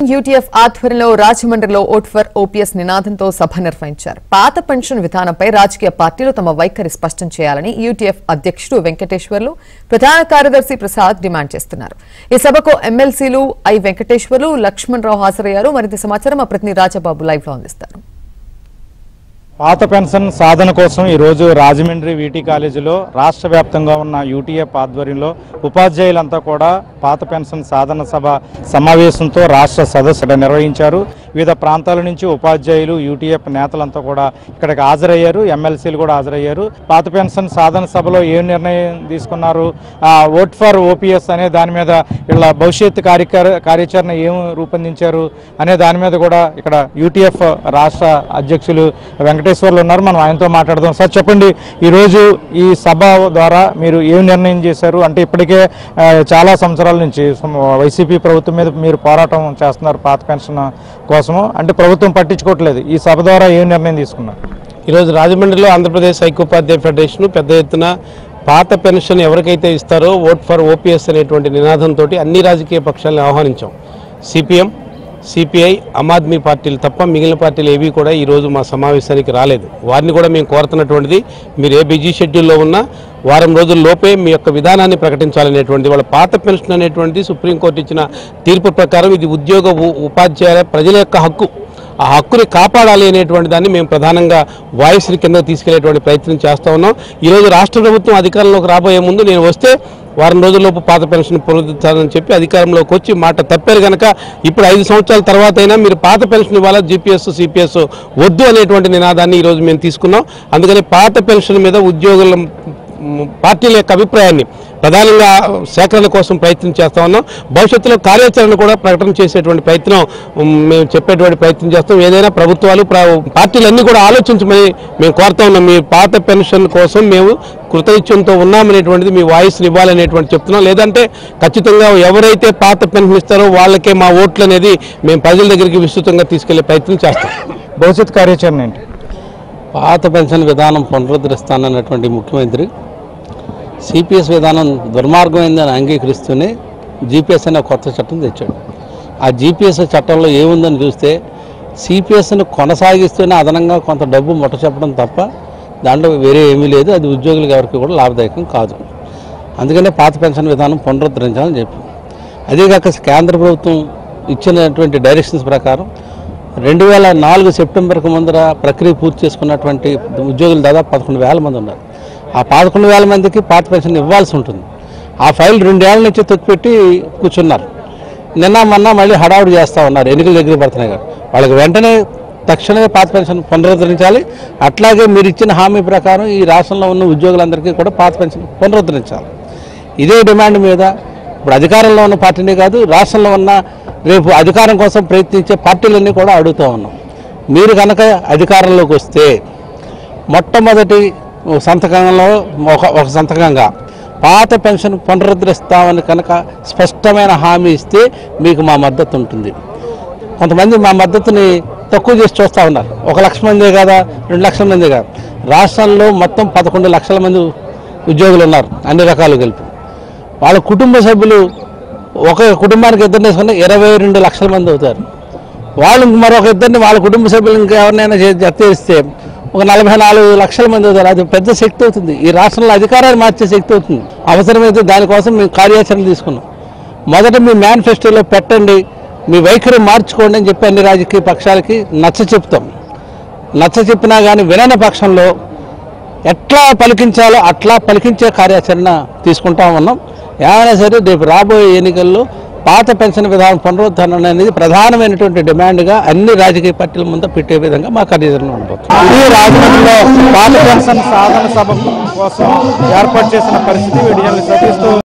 UTF ఆధ్వర్యంలో రాజమండ్రిలో vote for OPS నినాదంతో సభ నిర్వహించారు పాత పెన్షన్ విధానంపై రాజకీయ పార్టీలు తమ వైఖరి స్పష్టం చేయాలని యూటీఎఫ్ అధ్యక్షుడు వెంకటేశ్వర్లు ప్రధాన కార్యదర్శి ప్రసాద్ డిమాండ్ చేస్తున్నారు ఈ సభకు ఎమ్మెల్సీలు ఐ వెంకటేశ్వర్లు లక్ష్మణ్ రావు హాజరయ్యారు మరింత సమాచారం మా ప్రతినిధి రాజబాబు లైవ్ లో అందిస్తారు పాత పెన్షన్ సాధన కోసం ఈరోజు రాజమండ్రి వీటీ కాలేజీలో రాష్ట్ర వ్యాప్తంగా ఉన్న యూటీఎఫ్ ఆధ్వర్యంలో ఉపాధ్యాయులంతా కూడా పాత పెన్షన్ సాధన సభ సమావేశంతో రాష్ట్ర సదస్సు ఇక్కడ నిర్వహించారు వివిధ ప్రాంతాల నుంచి ఉపాధ్యాయులు యూటీఎఫ్ నేతలంతా కూడా ఇక్కడికి హాజరయ్యారు ఎమ్మెల్సీలు కూడా హాజరయ్యారు పాత పెన్షన్ సాధన సభలో ఏం నిర్ణయం తీసుకున్నారు ఆ, ఓట్ ఫర్ ఓపీఎస్ అనే దాని మీద వీళ్ళ భవిష్యత్ కార్యకర కార్యాచరణ ఏం రూపొందించారు అనే దాని మీద కూడా ఇక్కడ యూటీఎఫ్ రాష్ట్ర అధ్యక్షులు వెంకటేశ్వర్లు ఉన్నారు మనం ఆయనతో మాట్లాడదాం సార్ చెప్పండి ఈరోజు ఈ సభ ద్వారా మీరు ఏం నిర్ణయం చేశారు అంటే ఇప్పటికే ఆ, చాలా సంవత్సరాల నుంచి సమ- వైసీపీ ప్రభుత్వం మీద మీరు పోరాటం చేస్తున్నారు పాత పెన్షన్ కోసము అంటే ప్రభుత్వం పట్టించుకోవట్లేదు ఈ సభ ద్వారా ఏం నిర్ణయం తీసుకున్నారు ఈరోజు రాజమండ్రిలో ఆంధ్రప్రదేశ్ ఐక్యోపాధ్యాయ ఫెడరేషన్ పెద్ద ఎత్తున పాత పెన్షన్ ఎవరికైతే ఇస్తారో ఓట్ ఫర్ ఓపీఎస్ అనేటువంటి నినాదంతో అన్ని రాజకీయ పక్షాలను ఆహ్వానించాం సిపిఎం సిపిఐ ఆమ్ ఆద్మీ పార్టీలు తప్ప మిగిలిన పార్టీలు ఏవి కూడా ఈరోజు మా సమావేశానికి రాలేదు వారిని కూడా మేము కోరుతున్నటువంటిది మీరు ఏ బిజీ షెడ్యూల్లో ఉన్నా వారం రోజుల లోపే మీ యొక్క విధానాన్ని ప్రకటించాలనేటువంటిది వాళ్ళ పాత పెన్షన్ అనేటువంటిది సుప్రీంకోర్టు ఇచ్చిన తీర్పు ప్రకారం ఇది ఉద్యోగ ఉ- ఉపాధ్యాయుల ప్రజల యొక్క హక్కు ఆ హక్కుని కాపాడాలి అనేటువంటి దాన్ని మేము ప్రధానంగా వాయిస్ని కింద తీసుకెళ్లేటువంటి ప్రయత్నం చేస్తా ఉన్నాం ఈరోజు రాష్ట్ర ప్రభుత్వం అధికారంలోకి రాబోయే ముందు నేను వస్తే వారం రోజుల్లోపు పాత పెన్షన్ పునరుద్ధరించాలని చెప్పి అధికారంలోకి వచ్చి మాట తప్పారు కనుక ఇప్పుడు ఐదు సంవత్సరాల తర్వాత అయినా మీరు పాత పెన్షన్ ఇవ్వాలా జీపీఎస్ సిపిఎస్ వద్దు అనేటువంటి నినాదాన్ని ఈరోజు మేము తీసుకున్నాం అందుకని పాత పెన్షన్ మీద ఉద్యోగుల మ్, పార్టీల యొక్క అభిప్రాయాన్ని ప్రధానంగా సేకరణ కోసం ప్రయత్నం చేస్తా ఉన్నాం భవిష్యత్తులో కార్యాచరణ కూడా ప్రకటన చేసేటువంటి ప్రయత్నం మ్, మేము చెప్పేటువంటి ప్రయత్నం చేస్తాం ఏదైనా ప్రభుత్వాలు ప్ర- పార్టీలన్నీ కూడా ఆలోచించమని మేము కోరుతా ఉన్నాం మీ పాత పెన్షన్ కోసం మేము కృతనిశ్చయంతో ఉన్నామనేటువంటిది మీ వాయిస్ని ఇవ్వాలనేటువంటి చెప్తున్నాం లేదంటే ఖచ్చితంగా ఎవరైతే పాత పెన్షన్ ఇస్తారో వాళ్ళకే మా ఓట్లు అనేది మేము ప్రజల దగ్గరికి విస్తృతంగా తీసుకెళ్లే ప్రయత్నం చేస్తాం భవిష్యత్ కార్యాచరణ ఏంటి పాత పెన్షన్ విధానం పునరుద్ధరిస్తానన్నటువంటి ముఖ్యమంత్రి సిపిఎస్ విధానం దుర్మార్గమైందని అంగీకరిస్తూనే జీపీఎస్ అనే కొత్త చట్టం తెచ్చాడు ఆ జీపీఎస్ చట్టంలో ఏముందని చూస్తే సిపిఎస్ను కొనసాగిస్తూనే అదనంగా కొంత డబ్బు ముట్ట చెప్పడం తప్ప దాంట్లో వేరే ఏమీ లేదు అది ఉద్యోగులకు ఎవరికి కూడా లాభదాయకం కాదు అందుకనే పాత పెన్షన్ విధానం పునరుద్ధరించాలని చెప్పి అదేగాక కేంద్ర ప్రభుత్వం ఇచ్చినటువంటి డైరెక్షన్స్ ప్రకారం రెండు వేల నాలుగు సెప్టెంబర్కి ముందర ప్రక్రియ పూర్తి చేసుకున్నటువంటి ఉద్యోగులు దాదాపు పదకొండు వేల మంది ఉన్నారు ఆ పదకొండు వేల మందికి పాత పెన్షన్ ఇవ్వాల్సి ఉంటుంది ఆ ఫైల్ రెండేళ్ల నుంచి తొక్కిపెట్టి కూర్చున్నారు నిన్న మొన్న మళ్ళీ హడావుడి చేస్తూ ఉన్నారు ఎన్నికల దగ్గర పడుతున్నాయి కదా వాళ్ళకి వెంటనే తక్షణమే పాత పెన్షన్ పునరుద్ధరించాలి అట్లాగే మీరు ఇచ్చిన హామీ ప్రకారం ఈ రాష్ట్రంలో ఉన్న ఉద్యోగులందరికీ కూడా పాత పెన్షన్ పునరుద్ధరించాలి ఇదే డిమాండ్ మీద ఇప్పుడు అధికారంలో ఉన్న పార్టీనే కాదు రాష్ట్రంలో ఉన్న రేపు అధికారం కోసం ప్రయత్నించే పార్టీలన్నీ కూడా అడుగుతూ ఉన్నాం మీరు కనుక అధికారంలోకి వస్తే మొట్టమొదటి సంతకంలో ఒక ఒక సంతకంగా పాత పెన్షన్ పునరుద్ధరిస్తామని కనుక స్పష్టమైన హామీ ఇస్తే మీకు మా మద్దతు ఉంటుంది కొంతమంది మా మద్దతుని తక్కువ చేసి చూస్తూ ఉన్నారు ఒక లక్ష మందే కదా రెండు లక్షల మందే కాదు రాష్ట్రంలో మొత్తం పదకొండు లక్షల మంది ఉద్యోగులు ఉన్నారు అన్ని రకాలు కలిపి వాళ్ళ కుటుంబ సభ్యులు ఒక కుటుంబానికి ఇద్దరు వేసుకున్న ఇరవై రెండు లక్షల మంది అవుతారు వాళ్ళు మరొక ఇద్దరిని వాళ్ళ కుటుంబ సభ్యులు ఇంకా ఎవరినైనా చే- జత చేస్తే ఒక నలభై నాలుగు లక్షల మంది అవుతారు అది పెద్ద శక్తి అవుతుంది ఈ రాష్ట్రంలో అధికారాన్ని మార్చే శక్తి అవుతుంది అవసరమైతే దానికోసం మేము కార్యాచరణ తీసుకున్నాం మొదట మీ మేనిఫెస్టోలో పెట్టండి మీ వైఖరి మార్చుకోండి అని చెప్పి అన్ని రాజకీయ పక్షాలకి నచ్చ చెప్తాం నచ్చ చెప్పినా కానీ వినని పక్షంలో ఎట్లా పలికించాలో అట్లా పలికించే కార్యాచరణ తీసుకుంటా ఉన్నాం ఏమైనా సరే రేపు రాబోయే ఎన్నికల్లో పాత పెన్షన్ విధానం పునరుద్ధరణ అనేది ప్రధానమైనటువంటి డిమాండ్గా అన్ని రాజకీయ పార్టీల ముందు పెట్టే విధంగా మా కార్యాచరణ ఉండబోతుంది ఈ రాజమండ్రిలో పాత పెన్షన్ సాధన సభ కోసం ఏర్పాటు చేసిన పరిస్థితి వీడియోని సతీష్తో